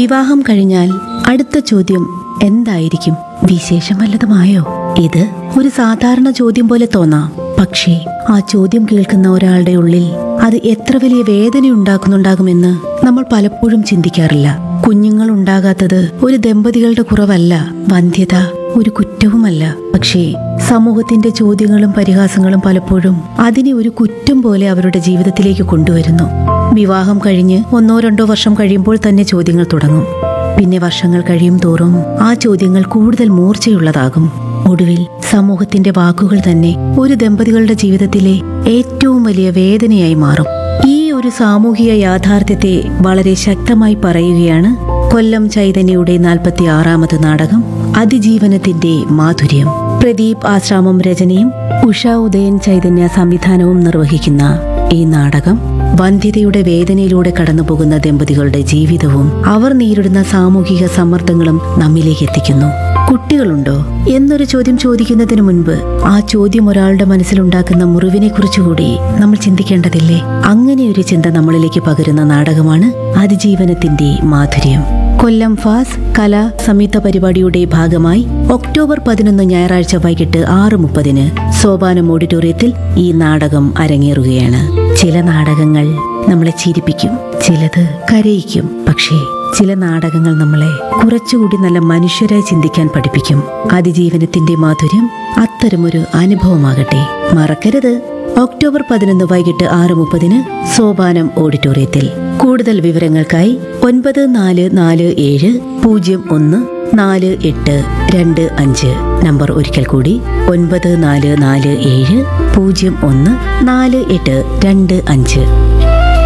വിവാഹം കഴിഞ്ഞാൽ അടുത്ത ചോദ്യം എന്തായിരിക്കും വിശേഷം വല്ലതുമായോ ഇത് ഒരു സാധാരണ ചോദ്യം പോലെ തോന്നാം പക്ഷേ ആ ചോദ്യം കേൾക്കുന്ന ഒരാളുടെ ഉള്ളിൽ അത് എത്ര വലിയ വേദന ഉണ്ടാക്കുന്നുണ്ടാകുമെന്ന് നമ്മൾ പലപ്പോഴും ചിന്തിക്കാറില്ല കുഞ്ഞുങ്ങൾ ഉണ്ടാകാത്തത് ഒരു ദമ്പതികളുടെ കുറവല്ല വന്ധ്യത ഒരു കുറ്റവുമല്ല പക്ഷേ സമൂഹത്തിന്റെ ചോദ്യങ്ങളും പരിഹാസങ്ങളും പലപ്പോഴും അതിനെ ഒരു കുറ്റം പോലെ അവരുടെ ജീവിതത്തിലേക്ക് കൊണ്ടുവരുന്നു വിവാഹം കഴിഞ്ഞ് ഒന്നോ രണ്ടോ വർഷം കഴിയുമ്പോൾ തന്നെ ചോദ്യങ്ങൾ തുടങ്ങും പിന്നെ വർഷങ്ങൾ കഴിയും തോറും ആ ചോദ്യങ്ങൾ കൂടുതൽ മൂർച്ചയുള്ളതാകും ഒടുവിൽ സമൂഹത്തിന്റെ വാക്കുകൾ തന്നെ ഒരു ദമ്പതികളുടെ ജീവിതത്തിലെ ഏറ്റവും വലിയ വേദനയായി മാറും ഈ ഒരു സാമൂഹിക യാഥാർത്ഥ്യത്തെ വളരെ ശക്തമായി പറയുകയാണ് കൊല്ലം ചൈതന്യയുടെ നാൽപ്പത്തി ആറാമത് നാടകം അതിജീവനത്തിന്റെ മാധുര്യം പ്രദീപ് ആശ്രാമം രചനയും ഉഷ ഉദയൻ ചൈതന്യ സംവിധാനവും നിർവഹിക്കുന്ന ഈ നാടകം വന്ധ്യതയുടെ വേദനയിലൂടെ കടന്നുപോകുന്ന ദമ്പതികളുടെ ജീവിതവും അവർ നേരിടുന്ന സാമൂഹിക സമ്മർദ്ദങ്ങളും നമ്മിലേക്ക് എത്തിക്കുന്നു കുട്ടികളുണ്ടോ എന്നൊരു ചോദ്യം ചോദിക്കുന്നതിന് മുൻപ് ആ ചോദ്യം ഒരാളുടെ മനസ്സിലുണ്ടാക്കുന്ന മുറിവിനെ കുറിച്ചുകൂടി നമ്മൾ ചിന്തിക്കേണ്ടതില്ലേ അങ്ങനെ ഒരു ചിന്ത നമ്മളിലേക്ക് പകരുന്ന നാടകമാണ് അതിജീവനത്തിന്റെ മാധുര്യം കൊല്ലം ഫാസ് കലാ സംയുക്ത പരിപാടിയുടെ ഭാഗമായി ഒക്ടോബർ പതിനൊന്ന് ഞായറാഴ്ച വൈകിട്ട് ആറ് മുപ്പതിന് സോപാനം ഓഡിറ്റോറിയത്തിൽ ഈ നാടകം അരങ്ങേറുകയാണ് ചില നാടകങ്ങൾ നമ്മളെ ചിരിപ്പിക്കും ചിലത് കരയിക്കും പക്ഷേ ചില നാടകങ്ങൾ നമ്മളെ കുറച്ചുകൂടി നല്ല മനുഷ്യരായി ചിന്തിക്കാൻ പഠിപ്പിക്കും അതിജീവനത്തിന്റെ മാധുര്യം അത്തരമൊരു അനുഭവമാകട്ടെ മറക്കരുത് ഒക്ടോബർ പതിനൊന്ന് വൈകിട്ട് ആറ് മുപ്പതിന് സോപാനം ഓഡിറ്റോറിയത്തിൽ കൂടുതൽ വിവരങ്ങൾക്കായി ഒൻപത് നാല് നാല് ഏഴ് പൂജ്യം ഒന്ന് നാല് എട്ട് രണ്ട് അഞ്ച് നമ്പർ ഒരിക്കൽ കൂടി ഒൻപത് നാല് നാല് ഏഴ് പൂജ്യം ഒന്ന് നാല് എട്ട് രണ്ട് അഞ്ച്